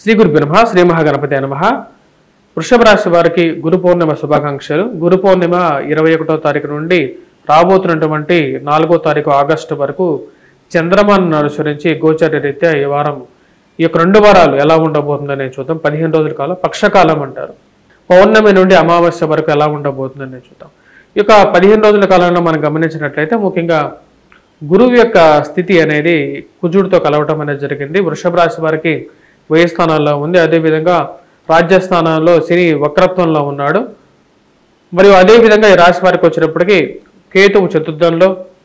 శ్రీ గురు నమ శ్రీ మహాగణపతి నమ వృషభ రాశి వారికి గురు పౌర్ణిమ శుభాకాంక్షలు గురు పౌర్ణిమ ఇరవై ఒకటో తారీఖు నుండి రాబోతున్నటువంటి నాలుగో తారీఖు ఆగస్టు వరకు చంద్రమాను అనుసరించి గోచర రీత్యా ఈ వారం ఈ యొక్క రెండు వారాలు ఎలా ఉండబోతుందని చూద్దాం పదిహేను రోజుల కాలం పక్షకాలం అంటారు పౌర్ణమి నుండి అమావాస్య వరకు ఎలా ఉండబోతుందని చూద్దాం ఈ యొక్క పదిహేను రోజుల కాలంలో మనం గమనించినట్లయితే ముఖ్యంగా గురువు యొక్క స్థితి అనేది కుజుడితో కలవటం అనేది జరిగింది వృషభ రాశి వారికి వ్యయ స్థానాల్లో ఉంది అదేవిధంగా రాజ్యస్థానాల్లో శని వక్రత్వంలో ఉన్నాడు మరియు అదేవిధంగా ఈ రాశి వారికి వచ్చినప్పటికీ కేతువు చతుర్థంలో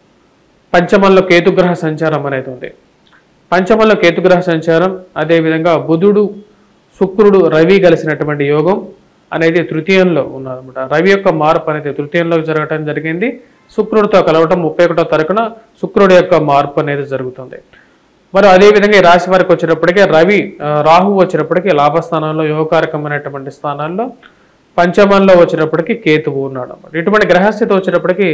పంచమంలో కేతుగ్రహ సంచారం అనేది ఉంది పంచమంలో కేతుగ్రహ సంచారం అదేవిధంగా బుధుడు శుక్రుడు రవి కలిసినటువంటి యోగం అనేది తృతీయంలో ఉన్నదన్నమాట రవి యొక్క మార్పు అనేది తృతీయంలో జరగటం జరిగింది శుక్రుడితో కలవటం ముప్పై ఒకటో తారీఖున శుక్రుడి యొక్క మార్పు అనేది జరుగుతుంది మరి అదేవిధంగా ఈ రాశి వారికి వచ్చినప్పటికీ రవి ఆ, రాహు వచ్చినప్పటికీ లాభస్థానంలో యోగకారకమైనటువంటి స్థానాల్లో పంచమంలో వచ్చినప్పటికీ కేతువు ఉన్నాడు అన్నమాట ఇటువంటి గ్రహస్థితి వచ్చినప్పటికీ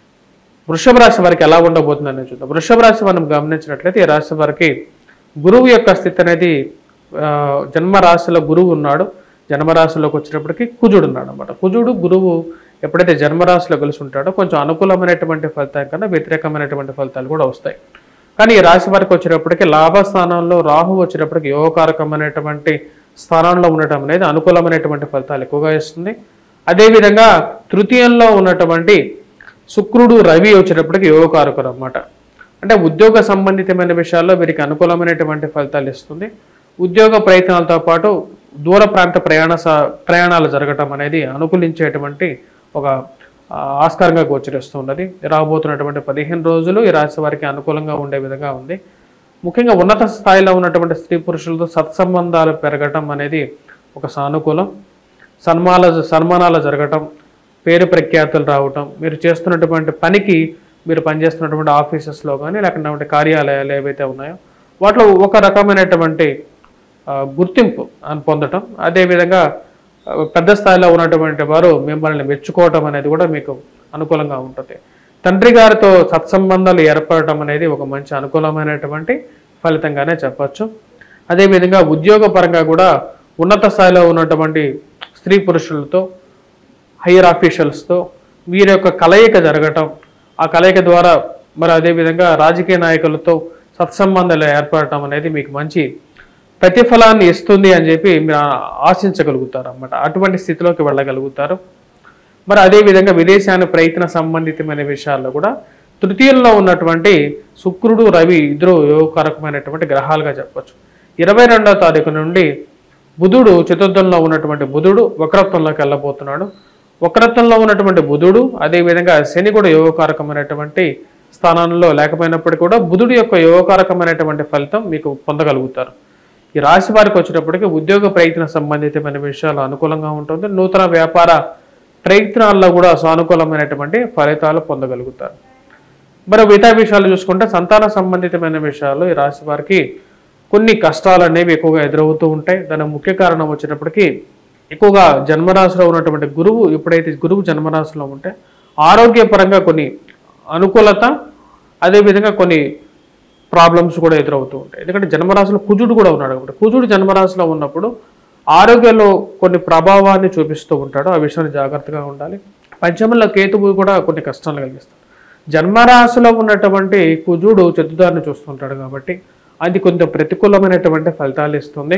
వృషభ రాశి వారికి ఎలా ఉండబోతుందని చూద్దాం వృషభ రాశి మనం గమనించినట్లయితే ఈ రాశి వారికి గురువు యొక్క స్థితి అనేది ఆ, జన్మ రాశిలో గురువు ఉన్నాడు జన్మరాశిలోకి వచ్చినప్పటికీ కుజుడు ఉన్నాడు అనమాట కుజుడు గురువు ఎప్పుడైతే జన్మరాశిలో కలిసి ఉంటాడో కొంచెం అనుకూలమైనటువంటి ఫలితాల కన్నా వ్యతిరేకమైనటువంటి ఫలితాలు కూడా వస్తాయి కానీ ఈ రాశి వారికి వచ్చినప్పటికీ లాభస్థానంలో రాహు వచ్చినప్పటికీ యోగకారకమైనటువంటి స్థానంలో ఉండటం అనేది అనుకూలమైనటువంటి ఫలితాలు ఎక్కువగా ఇస్తుంది అదేవిధంగా తృతీయంలో ఉన్నటువంటి శుక్రుడు రవి వచ్చినప్పటికీ యోగకారకుడు అన్నమాట అంటే ఉద్యోగ సంబంధితమైన విషయాల్లో వీరికి అనుకూలమైనటువంటి ఫలితాలు ఇస్తుంది ఉద్యోగ ప్రయత్నాలతో పాటు దూర ప్రాంత ప్రయాణ స- ప్రయాణాలు జరగటం అనేది అనుకూలించేటువంటి ఒక ఆ, ఆస్కారంగా గోచరిస్తున్నది రాబోతున్నటువంటి పదిహేను రోజులు ఈ రాశి వారికి అనుకూలంగా ఉండే విధంగా ఉంది ముఖ్యంగా ఉన్నత స్థాయిలో ఉన్నటువంటి స్త్రీ పురుషులతో సత్సంబంధాలు పెరగటం అనేది ఒక సానుకూలం సన్మాల సన్మానాలు జరగటం పేరు ప్రఖ్యాతులు రావటం మీరు చేస్తున్నటువంటి పనికి మీరు పనిచేస్తున్నటువంటి ఆఫీసెస్లో కానీ లేకుంటే కార్యాలయాలు ఏవైతే ఉన్నాయో వాటిలో ఒక రకమైనటువంటి ఆ, గుర్తింపు అని పొందటం అదేవిధంగా ఆ, పెద్ద స్థాయిలో ఉన్నటువంటి వారు మిమ్మల్ని మెచ్చుకోవటం అనేది కూడా మీకు అనుకూలంగా ఉంటుంది తండ్రి గారితో సత్సంబంధాలు ఏర్పడటం అనేది ఒక మంచి అనుకూలమైనటువంటి ఫలితంగానే చెప్పచ్చు అదేవిధంగా ఉద్యోగపరంగా కూడా ఉన్నత స్థాయిలో ఉన్నటువంటి స్త్రీ పురుషులతో హయ్యర్ ఆఫీషియల్స్తో వీరి యొక్క కలయిక జరగటం ఆ కలయిక ద్వారా మరి అదేవిధంగా రాజకీయ నాయకులతో సత్సంబంధాలు ఏర్పడటం అనేది మీకు మంచి ప్రతిఫలాన్ని ఇస్తుంది అని చెప్పి మీరు ఆశించగలుగుతారు అన్నమాట అటువంటి స్థితిలోకి వెళ్ళగలుగుతారు మరి అదేవిధంగా విదేశాన్ని ప్రయత్న సంబంధితమైన విషయాల్లో కూడా తృతీయంలో ఉన్నటువంటి శుక్రుడు రవి ఇద్దరు యోగకారకమైనటువంటి గ్రహాలుగా చెప్పొచ్చు ఇరవై రెండవ తారీఖు నుండి బుధుడు చతుర్థంలో ఉన్నటువంటి బుధుడు వక్రత్వంలోకి వెళ్ళబోతున్నాడు వక్రత్వంలో ఉన్నటువంటి బుధుడు అదేవిధంగా శని కూడా యోగకారకమైనటువంటి స్థానంలో లేకపోయినప్పటికీ కూడా బుధుడు యొక్క యోగకారకమైనటువంటి ఫలితం మీకు పొందగలుగుతారు ఈ రాశి వారికి వచ్చేటప్పటికి ఉద్యోగ ప్రయత్న సంబంధితమైన విషయాలు అనుకూలంగా ఉంటుంది నూతన వ్యాపార ప్రయత్నాల్లో కూడా సానుకూలమైనటువంటి ఫలితాలు పొందగలుగుతారు మరి మిగతా విషయాలు చూసుకుంటే సంతాన సంబంధితమైన విషయాలు ఈ రాశి వారికి కొన్ని కష్టాలు అనేవి ఎక్కువగా ఎదురవుతూ ఉంటాయి దానికి ముఖ్య కారణం వచ్చేటప్పటికి ఎక్కువగా జన్మరాశిలో ఉన్నటువంటి గురువు ఎప్పుడైతే గురువు జన్మరాశిలో ఉంటే ఆరోగ్యపరంగా కొన్ని అనుకూలత అదేవిధంగా కొన్ని ప్రాబ్లమ్స్ కూడా ఎదురవుతూ ఉంటాయి ఎందుకంటే జన్మరాశిలో కుజుడు కూడా ఉన్నాడు కాబట్టి కుజుడు జన్మరాశిలో ఉన్నప్పుడు ఆరోగ్యంలో కొన్ని ప్రభావాన్ని చూపిస్తూ ఉంటాడు ఆ విషయాన్ని జాగ్రత్తగా ఉండాలి పంచమంలో కేతువు కూడా కొన్ని కష్టాలు కలిగిస్తాడు జన్మరాశిలో ఉన్నటువంటి కుజుడు చతుర్థాన్ని చూస్తుంటాడు కాబట్టి అది కొంత ప్రతికూలమైనటువంటి ఫలితాలు ఇస్తుంది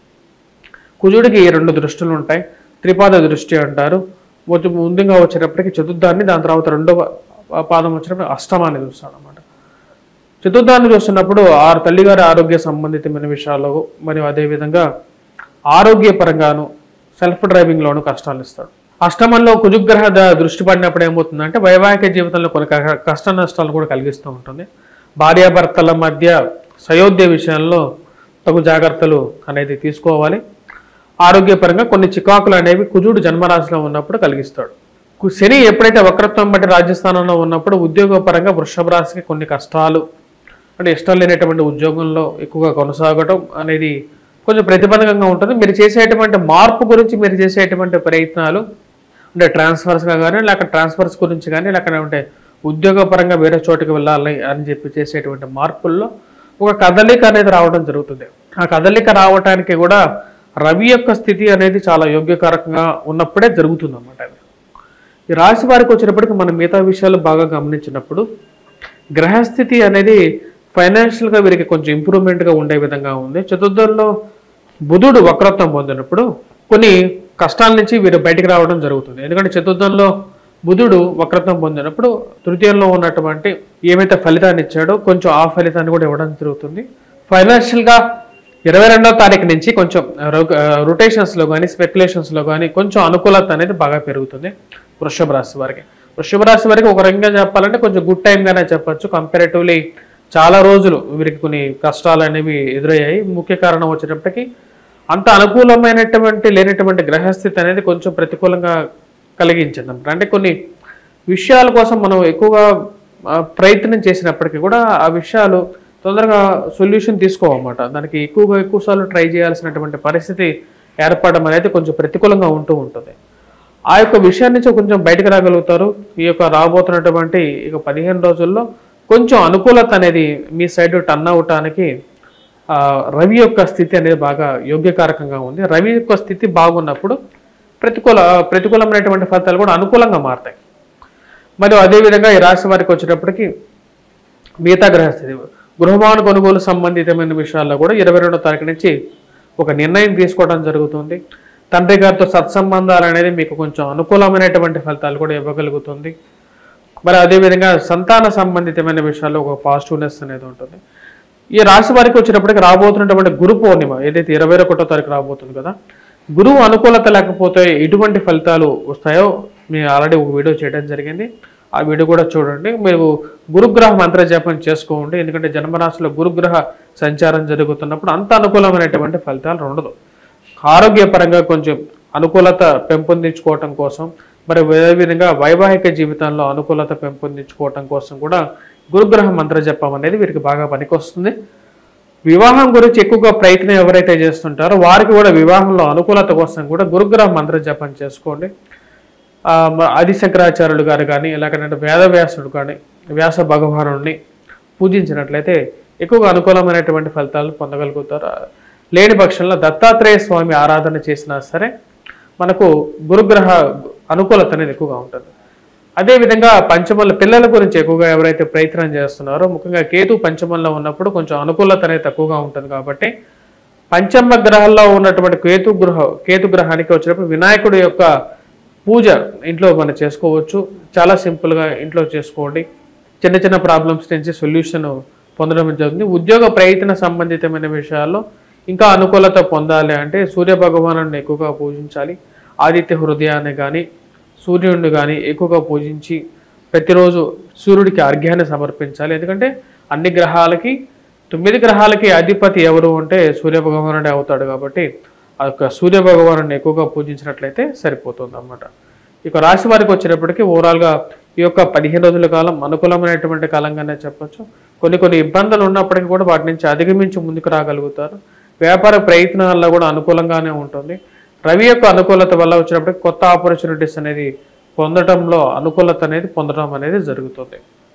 కుజుడికి రెండు దృష్టులు ఉంటాయి త్రిపాద దృష్టి అంటారు మొదటి ముందుగా వచ్చేటప్పటికి చతుర్థాన్ని దాని తర్వాత రెండవ పాదం వచ్చినప్పుడు అష్టమాన్ని చూస్తాడు అనమాట చతుర్థాన్ని చూస్తున్నప్పుడు ఆరు తల్లిగారి ఆరోగ్య సంబంధితమైన విషయాల్లో మరియు అదేవిధంగా ఆరోగ్యపరంగాను సెల్ఫ్ డ్రైవింగ్లోను కష్టాలు ఇస్తాడు అష్టమంలో కుజుగ్రహ ద- దృష్టి పడినప్పుడు ఏమవుతుందంటే వైవాహిక జీవితంలో కొన్ని క- కష్ట నష్టాలు కూడా కలిగిస్తూ ఉంటుంది భార్యాభర్తల మధ్య సయోధ్య విషయంలో తగు జాగ్రత్తలు అనేది తీసుకోవాలి ఆరోగ్యపరంగా కొన్ని చికాకులు అనేవి కుజుడు జన్మరాశిలో ఉన్నప్పుడు కలిగిస్తాడు కు- శని ఎప్పుడైతే వక్రత్వం బట్టి రాజస్థానంలో ఉన్నప్పుడు ఉద్యోగపరంగా వృషభ రాశికి కొన్ని కష్టాలు అంటే ఇష్టం లేనటువంటి ఉద్యోగంలో ఎక్కువగా కొనసాగటం అనేది కొంచెం ప్రతిబంధకంగా ఉంటుంది మీరు చేసేటువంటి మార్పు గురించి మీరు చేసేటువంటి ప్రయత్నాలు అంటే ట్రాన్స్ఫర్స్గా కానీ లేక ట్రాన్స్ఫర్స్ గురించి కానీ లేకపోతే ఉద్యోగపరంగా వేరే చోటుకి వెళ్ళాలి అని చెప్పి చేసేటువంటి మార్పుల్లో ఒక కదలిక అనేది రావడం జరుగుతుంది ఆ కదలిక రావటానికి కూడా రవి యొక్క స్థితి అనేది చాలా యోగ్యకారకంగా ఉన్నప్పుడే జరుగుతుంది అన్నమాట అది ఈ రాశి వారికి వచ్చినప్పటికీ మనం మిగతా విషయాలు బాగా గమనించినప్పుడు గ్రహస్థితి అనేది ఫైనాన్షియల్గా వీరికి కొంచెం ఇంప్రూవ్మెంట్గా ఉండే విధంగా ఉంది చతుర్థంలో బుధుడు వక్రత్వం పొందినప్పుడు కొన్ని కష్టాల నుంచి వీరు బయటికి రావడం జరుగుతుంది ఎందుకంటే చతుర్థంలో బుధుడు వక్రత్వం పొందినప్పుడు తృతీయంలో ఉన్నటువంటి ఏమైతే ఫలితాన్ని ఇచ్చాడో కొంచెం ఆ ఫలితాన్ని కూడా ఇవ్వడం జరుగుతుంది ఫైనాన్షియల్గా ఇరవై రెండవ తారీఖు నుంచి కొంచెం రొటేషన్స్లో కానీ స్పెక్యులేషన్స్లో కానీ కొంచెం అనుకూలత అనేది బాగా పెరుగుతుంది వృషభ రాశి వారికి వృషభ రాశి వారికి ఒక రకంగా చెప్పాలంటే కొంచెం గుడ్ టైంగానే చెప్పొచ్చు కంపారేటివ్లీ చాలా రోజులు వీరికి కొన్ని కష్టాలు అనేవి ఎదురయ్యాయి ముఖ్య కారణం వచ్చేటప్పటికి అంత అనుకూలమైనటువంటి లేనటువంటి గ్రహస్థితి అనేది కొంచెం ప్రతికూలంగా కలిగించింది అన్నమాట. అంటే కొన్ని విషయాల కోసం మనం ఎక్కువగా ఆ, ప్రయత్నం చేసినప్పటికీ కూడా ఆ విషయాలు తొందరగా సొల్యూషన్ తీసుకోవన్నమాట దానికి ఎక్కువగా ఎక్కువ సార్లు ట్రై చేయాల్సినటువంటి పరిస్థితి ఏర్పడడం అనేది కొంచెం ప్రతికూలంగా ఉంటూ ఉంటుంది ఆ యొక్క విషయం నుంచి కొంచెం బయటకు రాగలుగుతారు ఈ యొక్క రాబోతున్నటువంటి ఇక పదిహేను రోజుల్లో కొంచెం అనుకూలత అనేది మీ సైడ్ టర్న్ అవటానికి ఆ, రవి యొక్క స్థితి అనేది బాగా యోగ్యకారకంగా ఉంది రవి యొక్క స్థితి బాగున్నప్పుడు ప్రతికూల ప్రతికూలమైనటువంటి ఫలితాలు కూడా అనుకూలంగా మారతాయి మరియు అదేవిధంగా ఈ రాశి వారికి వచ్చేటప్పటికి మిగతా గ్రహస్థితి గృహమాన కొనుగోలు సంబంధితమైన విషయాల్లో కూడా ఇరవై రెండో తారీఖు నుంచి ఒక నిర్ణయం తీసుకోవడం జరుగుతుంది తండ్రి గారితో సత్సంబంధాలు అనేది మీకు కొంచెం అనుకూలమైనటువంటి ఫలితాలు కూడా ఇవ్వగలుగుతుంది మరి అదేవిధంగా సంతాన సంబంధితమైన విషయాల్లో ఒక పాజిటివ్నెస్ అనేది ఉంటుంది ఈ రాశి వారికి వచ్చినప్పటికి రాబోతున్నటువంటి గురు పౌర్ణిమ ఏదైతే ఇరవై ఒకటో తారీఖు రాబోతుంది కదా గురువు అనుకూలత లేకపోతే ఎటువంటి ఫలితాలు వస్తాయో మేము ఆల్రెడీ ఒక వీడియో చేయడం జరిగింది ఆ వీడియో కూడా చూడండి మీరు గురుగ్రహ మంత్ర జపం చేసుకోండి ఎందుకంటే జన్మరాశిలో గురుగ్రహ సంచారం జరుగుతున్నప్పుడు అంత అనుకూలమైనటువంటి ఫలితాలు ఉండదు ఆరోగ్యపరంగా కొంచెం అనుకూలత పెంపొందించుకోవటం కోసం మరి అదేవిధంగా వైవాహిక జీవితంలో అనుకూలత పెంపొందించుకోవటం కోసం కూడా గురుగ్రహ మంత్ర జపం అనేది వీరికి బాగా పనికొస్తుంది వివాహం గురించి ఎక్కువగా ప్రయత్నం ఎవరైతే చేస్తుంటారో వారికి కూడా వివాహంలో అనుకూలత కోసం కూడా గురుగ్రహ మంత్ర జపం చేసుకోండి ఆ, మ- ఆది శంకరాచార్యులు గారు కానీ లేకపోతే వేదవ్యాసుడు కానీ వ్యాస భగవానుడిని పూజించినట్లయితే ఎక్కువగా అనుకూలమైనటువంటి ఫలితాలు పొందగలుగుతారు లేని పక్షంలో దత్తాత్రేయ స్వామి ఆరాధన చేసినా సరే మనకు గురుగ్రహ అనుకూలత అనేది ఎక్కువగా ఉంటుంది అదేవిధంగా పంచమల్ల పిల్లల గురించి ఎక్కువగా ఎవరైతే ప్రయత్నం చేస్తున్నారో ముఖ్యంగా కేతు పంచమంలో ఉన్నప్పుడు కొంచెం అనుకూలత అనేది తక్కువగా ఉంటుంది కాబట్టి పంచమ గ్రహాల్లో ఉన్నటువంటి కేతు గృహ కేతు గ్రహానికి వచ్చినప్పుడు వినాయకుడి యొక్క పూజ ఇంట్లో మనం చేసుకోవచ్చు చాలా సింపుల్గా ఇంట్లో చేసుకోండి చిన్న చిన్న ప్రాబ్లమ్స్ నుంచి సొల్యూషన్ పొందడం జరుగుతుంది ఉద్యోగ ప్రయత్న సంబంధితమైన విషయాల్లో ఇంకా అనుకూలత పొందాలి అంటే సూర్య భగవాను ఎక్కువగా పూజించాలి ఆదిత్య హృదయాన్ని కానీ సూర్యుడిని కానీ ఎక్కువగా పూజించి ప్రతిరోజు సూర్యుడికి అర్ఘ్యాన్ని సమర్పించాలి ఎందుకంటే అన్ని గ్రహాలకి తొమ్మిది గ్రహాలకి అధిపతి ఎవరు అంటే సూర్య భగవానుడే అవుతాడు కాబట్టి ఆ యొక్క సూర్య భగవాను ఎక్కువగా పూజించినట్లయితే సరిపోతుంది అన్నమాట ఇక రాశి వారికి వచ్చేటప్పటికి ఓవరాల్గా ఈ యొక్క పదిహేను రోజుల కాలం అనుకూలమైనటువంటి కాలంగానే చెప్పొచ్చు కొన్ని కొన్ని ఇబ్బందులు ఉన్నప్పటికీ కూడా వాటి నుంచి అధిగమించి ముందుకు రాగలుగుతారు వ్యాపార ప్రయత్నాల్లో కూడా అనుకూలంగానే ఉంటుంది రవి యొక్క అనుకూలత వల్ల వచ్చినప్పటికి కొత్త ఆపర్చునిటీస్ అనేది పొందడంలో అనుకూలత అనేది పొందడం అనేది జరుగుతుంది